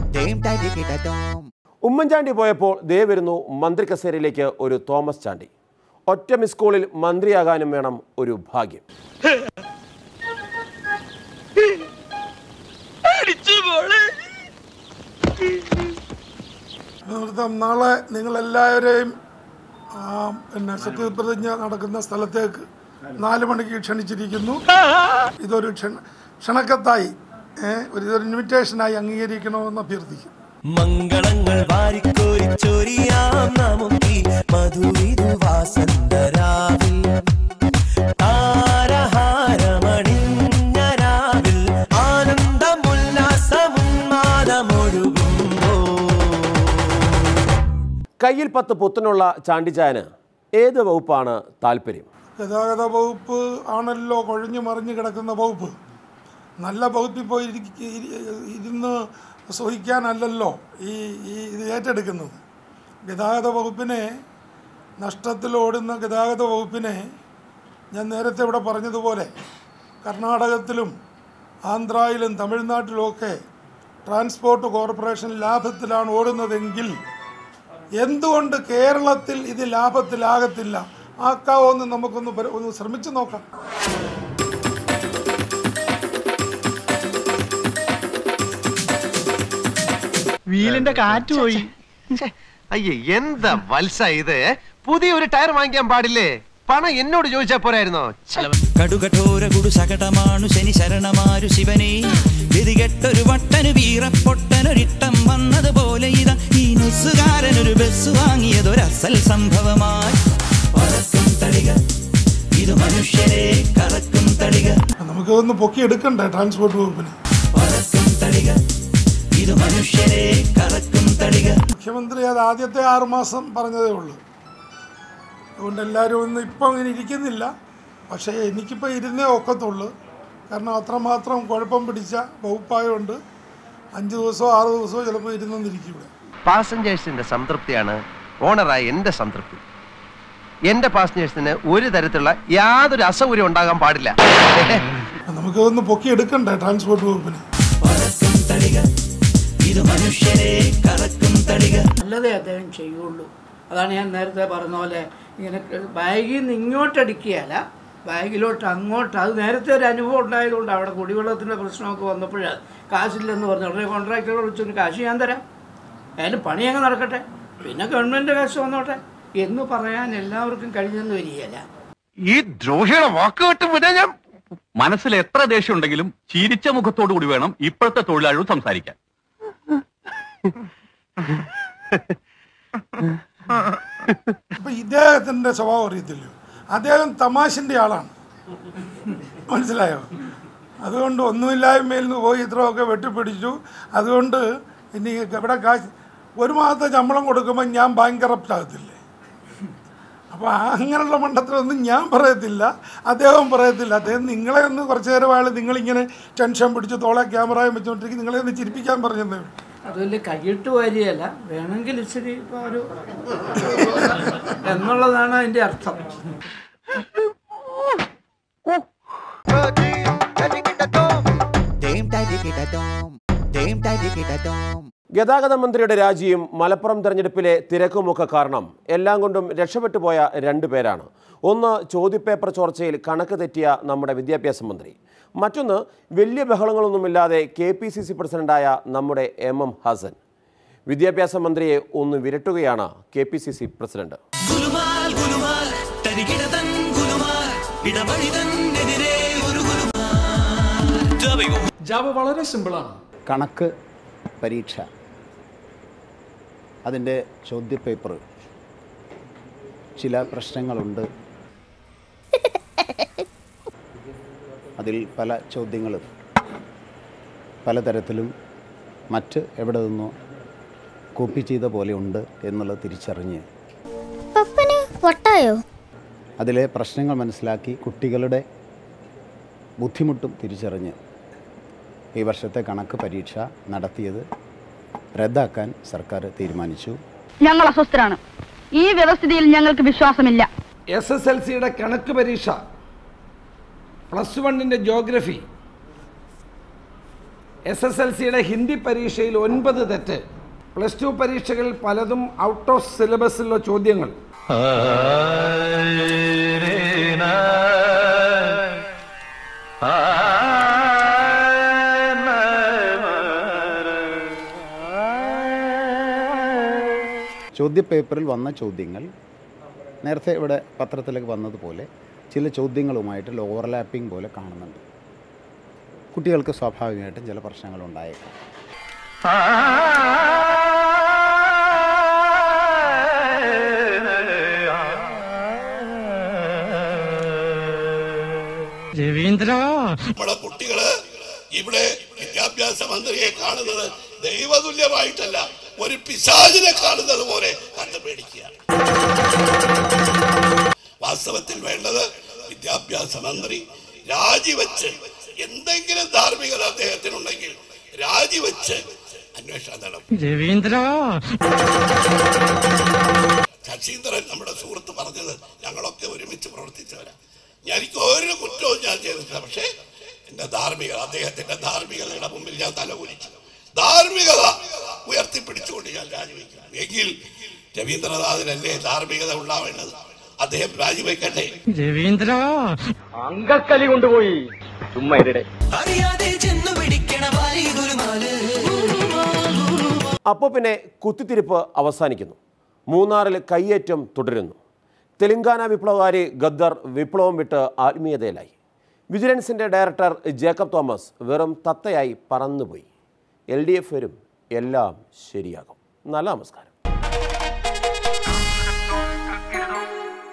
ഉമ്മൻചാണ്ടി പോയപ്പോൾ ദേ വരുന്നു മന്ത്രി കസേരയിലേക്ക് ഒരു തോമസ് ചാണ്ടി ഒറ്റ മിസ് കോളിൽ മന്ത്രിയാകാനും വേണം ഒരു ഭാഗ്യം നൃത്തം നാളെ നിങ്ങളെല്ലാവരെയും ആ, പിന്നെ സത്യപ്രതിജ്ഞ നടക്കുന്ന സ്ഥലത്തേക്ക് നാല് മണിക്ക് ക്ഷണിച്ചിരിക്കുന്നു ഇതൊരു ക്ഷണ ക്ഷണക്കത്തായി ഏ, ഒരു ഇതൊരു ഇൻവിറ്റേഷനായി അംഗീകരിക്കണമെന്ന് അഭ്യർത്ഥിക്കും മംഗളങ്ങൾ വാരിക്കോരിച്ചൊരിയാം നമുക്കി മധുവിധു വാസന്തരാവിൽ താരഹാരമണിഞ്ഞ രാവിൽ ആനന്ദമുല്ലാസമുന്മാദമൊഴുകുമ്പോ കയ്യിൽ പത്ത് പുത്തനുള്ള ചാണ്ടിച്ചായന് ഏത് വകുപ്പാണ് താല്പര്യം ഗതാഗത വകുപ്പ് ആണല്ലോ കൊഴഞ്ഞു മറിഞ്ഞു കിടക്കുന്ന വകുപ്പ് നല്ല വകുപ്പിൽ പോയി ഇരിക്ക- ഇരി- ഇരുന്ന് സഹിക്കാനല്ലല്ലോ ഈ ഈ ഇത് ഏറ്റെടുക്കുന്നത് ഗതാഗത വകുപ്പിനെ നഷ്ടത്തിലോടുന്ന ഗതാഗത വകുപ്പിനെ ഞാൻ നേരത്തെ ഇവിടെ പറഞ്ഞതുപോലെ കർണാടകത്തിലും ആന്ധ്രയിലും തമിഴ്നാട്ടിലുമൊക്കെ ട്രാൻസ്പോർട്ട് കോർപ്പറേഷൻ ലാഭത്തിലാണ് ഓടുന്നതെങ്കിൽ എന്തുകൊണ്ട് കേരളത്തിൽ ഇത് ലാഭത്തിലാകത്തില്ല ആക്കാവോന്ന് നമുക്കൊന്ന് പരി- ഒന്ന് ശ്രമിച്ചു നോക്കാം വീലിന്റെ കാറ്റ് പോയി അയ്യേ എന്താ വത്സ ഇത് പുതിയൊരു ടയർ വാങ്ങിക്കാൻ പാടില്ലേ പണം എന്നോട് ചോദിച്ചാ പോരായിരുന്നോ ഛെ. കടുകഠോര കുടു സകടമാണു ശനി ശരണമാരു ശിവനെ ഗതികെട്ടൊരു വട്ടനു വീറപ്പൊട്ടനൊരിട്ടം വന്നതുപോലെ ഇതാ ഈ നുസുകാരനൊരു ബസ് വാങ്ങിയതൊരസൽ സംഭവമായി പറക്കും തളിക ഇത് മനുഷ്യരെ കറക്കും തളിക നമുക്ക് ഒന്ന് പൊക്കിയെടുക്കണ്ടേ ട്രാൻസ്പോർട്ട് വകുപ്പിന് പറക്കും തളിക ഇത് മനുഷ്യരെ കറക്കും തളിക മുഖ്യമന്ത്രി അത് ആദ്യത്തെ ആറുമാസം പറഞ്ഞതേ ഉള്ളൂ അതുകൊണ്ട് എല്ലാവരും ഒന്നും ഇപ്പം ഇങ്ങനെ ഇരിക്കുന്നില്ല പക്ഷേ എനിക്കിപ്പോൾ ഇരുന്നേ ഒക്കത്തുള്ളൂ കാരണം അത്രമാത്രം കുഴപ്പം പിടിച്ച വകുപ്പായതുകൊണ്ട് അഞ്ച് ദിവസമോ ആറ് ദിവസമോ ചിലപ്പോൾ ഇരുന്നെന്നിരിക്കും ഇവിടെ പാസഞ്ചേഴ്സിന്റെ സംതൃപ്തിയാണ് ഓണറായ എന്റെ സംതൃപ്തി എന്റെ പാസഞ്ചേഴ്സിന് ഒരു തരത്തിലുള്ള യാതൊരു അസൗകര്യം ഉണ്ടാകാൻ പാടില്ല നമുക്ക് ഒന്ന് പൊക്കിയെടുക്കണ്ടേ ട്രാൻസ്പോർട്ട് വകുപ്പിന് പറക്കും തളിക ഇത് മനുഷ്യരെ കറക്കും തളിക നല്ലതേ അദ്ദേഹം ചെയ്യുള്ളൂ അതാണ് ഞാൻ നേരത്തെ പറഞ്ഞ പോലെ ഇങ്ങനെ ബാഗിൽ നിന്ന് ഇങ്ങോട്ടടിക്കുകയല്ല ബാഗിലോട്ട് അങ്ങോട്ട് അത് നേരത്തെ ഒരു അനുഭവം ഉണ്ടായതുകൊണ്ട് അവിടെ കുടിവെള്ളത്തിൻ്റെ പ്രശ്നമൊക്കെ വന്നപ്പോൾ കാശില്ലെന്ന് പറഞ്ഞു ഉടനെ കോൺട്രാക്ടറെ വിളിച്ചു കാശ് ഞാൻ തരാം അതിന് പണി അങ്ങ് നടക്കട്ടെ പിന്നെ ഗവൺമെൻറ് കാശ് വന്നോട്ടെ എന്ന് പറയാൻ എല്ലാവർക്കും കഴിഞ്ഞെന്ന് വരികയല്ല ഈ ദ്രോഹിയുടെ വാക്ക് കേട്ട് പിന്നെ ഞാൻ മനസ്സിൽ എത്ര ദേഷ്യം ഉണ്ടെങ്കിലും ചിരിച്ച മുഖത്തോടു കൂടി വേണം ഇപ്പോഴത്തെ തൊഴിലാളികൾ സംസാരിക്കാൻ അപ്പം ഇദ്ദേഹത്തിൻ്റെ സ്വഭാവം അറിയത്തില്ലയോ അദ്ദേഹം തമാശൻ്റെ ആളാണ് മനസ്സിലായോ അതുകൊണ്ട് ഒന്നുമില്ലായ്മയിൽ നിന്ന് പോയി ഇത്രയൊക്കെ വെട്ടിപ്പിടിച്ചു അതുകൊണ്ട് ഇനി ഇവിടെ കാശ് ഒരു മാസത്തെ ശമ്പളം കൊടുക്കുമ്പോൾ ഞാൻ ബാങ്ക് കറപ്റ്റ് ആകത്തില്ലേ അപ്പോൾ അങ്ങനെയുള്ള മണ്ടത്തിലൊന്നും ഞാൻ പറയത്തില്ല അദ്ദേഹം പറയത്തില്ല അദ്ദേഹം നിങ്ങളെ ഒന്ന് കുറച്ച് നേരം അയാൾ നിങ്ങളിങ്ങനെ ടെൻഷൻ പിടിച്ച് തോളെ ക്യാമറയും വെച്ചുകൊണ്ടിരിക്കും നിങ്ങളെ ഒന്ന് ചിരിപ്പിക്കാൻ പറഞ്ഞതേ ഉള്ളൂ. അത് വലിയ കൈയിട്ട് വാരിയല്ല വേണമെങ്കിൽ ഇച്ചിരി ഇപ്പോൾ ഒരു എന്നുള്ളതാണ് അതിൻ്റെ അർത്ഥം ഗതാഗത മന്ത്രിയുടെ രാജിയും മലപ്പുറം തെരഞ്ഞെടുപ്പിലെ തിരക്കുമൊക്കെ കാരണം എല്ലാം കൊണ്ടും രക്ഷപ്പെട്ടു പോയ രണ്ടു പേരാണ് ഒന്ന് ചോദ്യപേപ്പർ ചോർച്ചയിൽ കണക്ക് തെറ്റിയ നമ്മുടെ വിദ്യാഭ്യാസ മന്ത്രി മറ്റൊന്ന് വലിയ ബഹളങ്ങളൊന്നുമില്ലാതെ കെ പി സി സി പ്രസിഡന്റായ നമ്മുടെ എം എം ഹസൻ വിദ്യാഭ്യാസ മന്ത്രിയെ ഒന്ന് വിരട്ടുകയാണ് K P C C president ഗുലുമാൽ ഗുലുമാൽ തരികിടതൻ ഗുലുമാൽ ഇടവഴിതന്നെതിരെ ഒരു ഗുലുമാൽ ജാവ വളരെ സിമ്പിളാണ് കണക്ക് പരീക്ഷ അതിൻ്റെ ചോദ്യപേപ്പർ ചില പ്രശ്നങ്ങളുണ്ട് അതിൽ പല ചോദ്യങ്ങളും പലതരത്തിലും മറ്റ് എവിടെ നിന്നോ കോപ്പി ചെയ്ത പോലെ ഉണ്ട് എന്നുള്ളത് തിരിച്ചറിഞ്ഞ് പപ്പന് പൊട്ടായോ അതിലെ പ്രശ്നങ്ങൾ മനസ്സിലാക്കി കുട്ടികളുടെ ബുദ്ധിമുട്ടും തിരിച്ചറിഞ്ഞ് ഈ വർഷത്തെ കണക്ക് പരീക്ഷ നടത്തിയത് റദ്ദാക്കാൻ സർക്കാർ തീരുമാനിച്ചു ഞങ്ങൾ അസ്വസ്ഥരാണ് ഈ വ്യവസ്ഥിതിയിൽ ഞങ്ങൾക്ക് വിശ്വാസമില്ല എസ് എസ് എൽ സിയുടെ കണക്ക് പരീക്ഷ പ്ലസ് വണ്ണിൻ്റെ ജോഗ്രഫി എസ് എസ് എൽ സിയുടെ ഹിന്ദി പരീക്ഷയിൽ ഒൻപത് തെറ്റ് പ്ലസ് ടു പരീക്ഷകളിൽ പലതും ഔട്ട് ഓഫ് സിലബസിലുള്ള ചോദ്യങ്ങൾ ചോദ്യപേപ്പറിൽ വന്ന ചോദ്യങ്ങൾ നേരത്തെ ഇവിടെ പത്രത്തിലേക്ക് വന്നതുപോലെ ചില ചോദ്യങ്ങളുമായിട്ടുള്ള ഓവർലാപ്പിംഗ് പോലെ കാണുന്നുണ്ട് കുട്ടികൾക്ക് സ്വാഭാവികമായിട്ടും ചില പ്രശ്നങ്ങൾ ഉണ്ടായേക്കാം രവീന്ദ്ര നമ്മുടെ കുട്ടികള് ഇവിടെ വിദ്യാഭ്യാസ മന്ത്രിയെ കാണുന്നത് ദൈവതുല്യമായിട്ടല്ല ഒരു പിശാചിനെ കാണുന്നത് പോലെ കണ്ടു പേടിക്കുകയാണ് വാസ്തവത്തിൽ വേണ്ടത് വിദ്യാഭ്യാസ മന്ത്രി രാജിവെച്ച് എന്തെങ്കിലും ധാർമ്മികത അദ്ദേഹത്തിനുണ്ടെങ്കിൽ രാജിവെച്ച് അന്വേഷണം നടത്തും രവീന്ദ്ര ശശീന്ദ്രൻ നമ്മുടെ സുഹൃത്ത് പറഞ്ഞത് ഞങ്ങളൊക്കെ ഒരുമിച്ച് പ്രവർത്തിച്ചവരാ എനിക്ക് ഒരു കുറ്റവും ഞാൻ ചെയ്തിട്ടില്ല പക്ഷേ എന്റെ ധാർമ്മികത അദ്ദേഹത്തിന്റെ ധാർമ്മികതയുടെ മുമ്പിൽ ഞാൻ തലകുലിച്ചു ധാർമ്മികത ഉയർത്തിപ്പിടിച്ചുകൊണ്ട് ഞാൻ രാജിവെക്കുന്നു എങ്കിൽ രവീന്ദ്രനാഥിനല്ലേ ധാർമ്മികത ഉണ്ടാവേണ്ടത് അദ്ദേഹം രാജിവെക്കട്ടെ രവീന്ദ്ര അങ്കക്കലി കൊണ്ടുപോയി ചുമ്മാ ഇരുടെ അറിയാതെ ചെന്നു പിടിക്കണ വാലി ഗുരുമാല് അപ്പോൾ പിന്നെ കുത്തിത്തിരിപ്പ് അവസാനിക്കുന്നു മൂന്നാറിൽ കയ്യേറ്റം തുടരുന്നു തെലങ്കാന വിപ്ലവകാരി ഗദ്ദർ വിപ്ലവം വിട്ട് ആത്മീയതയിലായി വിജിലൻസിൻ്റെ ഡയറക്ടർ ജേക്കബ് തോമസ് വെറും തത്തയായി പറന്നുപോയി എൽ ഡി എഫ് വരും എല്ലാം ശരിയാകും നല്ല നമസ്കാരം